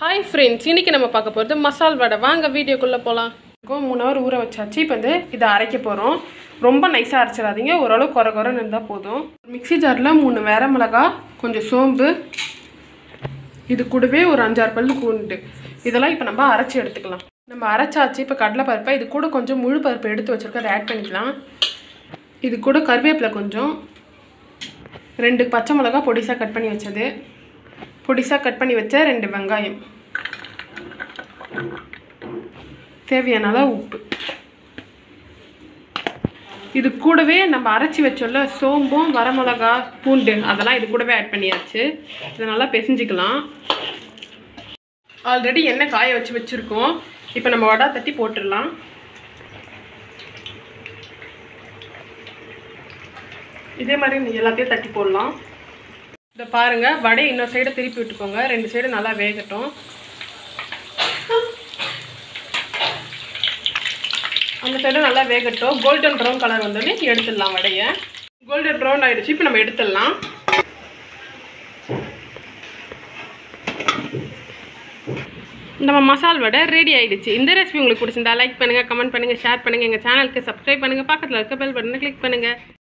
hi friends இன்றைக்கி நம்ம பார்க்க போகிறது மசால் வடை வாங்க வீடியோக்குள்ளே போகலாம் மூணு ஹவர் ஊற வச்சாச்சு இப்போ வந்து இதை அரைக்க போகிறோம் ரொம்ப நைஸாக அரைச்சிடாதீங்க ஓரளவு குறை குறைன்னு இருந்தால் போதும் மிக்ஸி ஜாரில் மூணு வேற மிளகா கொஞ்சம் சோம்பு இது கூடவே ஒரு அஞ்சாறு பல்லு பூண்டு இதெல்லாம் இப்போ நம்ம அரைச்சி எடுத்துக்கலாம் நம்ம அரைச்சாச்சு இப்போ கடலை பருப்பை இது கூட கொஞ்சம் முழு பருப்பு எடுத்து வச்சுருக்கோம் அதை ஆட் பண்ணிக்கலாம் இது கூட கருவேப்பிலை கொஞ்சம் ரெண்டு பச்சை மிளகா பொடிசாக கட் பண்ணி வச்சது பொடிசாக கட் பண்ணி வச்ச ரெண்டு வெங்காயம் தேவையான அளவு உப்பு இது கூடவே நம்ம அரைச்சி வச்சோம்ல சோம்பும் வரமிளகா பூண்டு அதெல்லாம் இது கூடவே ஆட் பண்ணியாச்சு இதை நல்லா பிசைஞ்சிக்கலாம் ஆல்ரெடி எண்ணெய் காய வச்சு வச்சுருக்கோம் இப்போ நம்ம வடை தட்டி போட்டுடலாம் இதே மாதிரி நீ எல்லாத்தையும் தட்டி போடலாம் இதை பாருங்க வடை இன்னொரு சைடு திருப்பி விட்டுக்கோங்க ரெண்டு சைடு நல்லா வேகட்டும் அந்த சைடு நல்லா வேகட்டும் கோல்டன் ப்ரௌன் கலர் வந்தோடனே எடுத்துடலாம் வடையை கோல்டன் ப்ரௌன் ஆயிடுச்சு இப்போ நம்ம எடுத்துடலாம் நம்ம மசால் வடை ரெடி ஆயிடுச்சு இந்த ரெசிபி உங்களுக்கு பிடிச்சிருந்தா லைக் பண்ணுங்கள் கமெண்ட் பண்ணுங்கள் ஷேர் பண்ணுங்கள் எங்கள் சேனலுக்கு சப்ஸ்கிரைப் பண்ணுங்கள் பக்கத்தில் இருக்க பெல் பட்டனை கிளிக் பண்ணுங்கள்